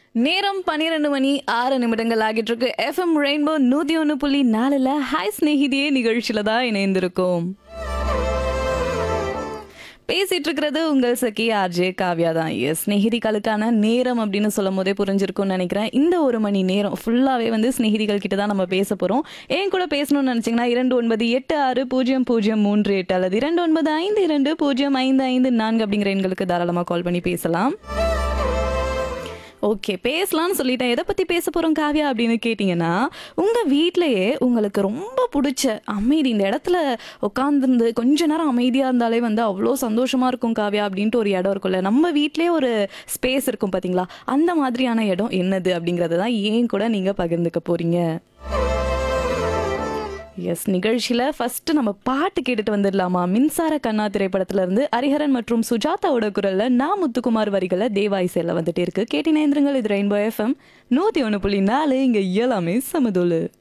நேரம் பன்னிரெண்டு மணி ஆறு நிமிடங்கள் ஆகிட்டு இருக்கு எஃப்எம் ரெயின்போ நூத்தி ஒன்று புள்ளி நாலுல ஹாய் ஸ்நேகிதியே நிகழ்ச்சியில தான் இணைந்திருக்கோம் பேசிட்டு இருக்கிறது உங்கள் சகி ஆர்ஜே காவ்யா தான் எஸ் ஸ்நேகிதிகளுக்கான நேரம் அப்படின்னு சொல்லும் போதே புரிஞ்சிருக்கும்னு நினைக்கிறேன் இந்த ஒரு மணி நேரம் ஃபுல்லாகவே வந்து ஸ்நேகிதிகள் கிட்ட தான் நம்ம பேச போகிறோம் ஏன் கூட பேசணும்னு நினச்சிங்கன்னா இரண்டு ஒன்பது எட்டு ஆறு பூஜ்ஜியம் பூஜ்ஜியம் மூன்று எட்டு அல்லது இரண்டு ஒன்பது ஐந்து இரண்டு பூஜ்ஜியம் ஐந்து ஐந்து நான்கு அப்படிங்கிற எண்களுக்கு தாராளமாக கால் பண்ணி பேசலாம் ஓகே பேசலாம்னு சொல்லிட்டேன் எதை பற்றி பேச போகிறோம் காவ்யா அப்படின்னு கேட்டிங்கன்னா உங்கள் வீட்டிலையே உங்களுக்கு ரொம்ப பிடிச்ச அமைதி இந்த இடத்துல உட்காந்துருந்து கொஞ்ச நேரம் அமைதியாக இருந்தாலே வந்து அவ்வளோ சந்தோஷமாக இருக்கும் காவ்யா அப்படின்ட்டு ஒரு இடம் இருக்கும்ல நம்ம வீட்டிலேயே ஒரு ஸ்பேஸ் இருக்கும் பார்த்தீங்களா அந்த மாதிரியான இடம் என்னது அப்படிங்கிறது தான் ஏன் கூட நீங்கள் பகிர்ந்துக்க போகிறீங்க எஸ் நிகழ்ச்சியில் ஃபர்ஸ்ட் நம்ம பாட்டு கேட்டுட்டு வந்துடலாமா மின்சார கண்ணா திரைப்படத்துல இருந்து ஹரிஹரன் மற்றும் சுஜாதாவோட குரல்ல நான் முத்துக்குமார் வரிகளை தேவாய்சையில் வந்துட்டே இருக்கு கேட்டினேந்திரங்கள் இது ரெயின்போ எஃப்எம் நூற்றி ஒன்று புள்ளி நாலு இங்கே எல்லாமே சமதுள்ளு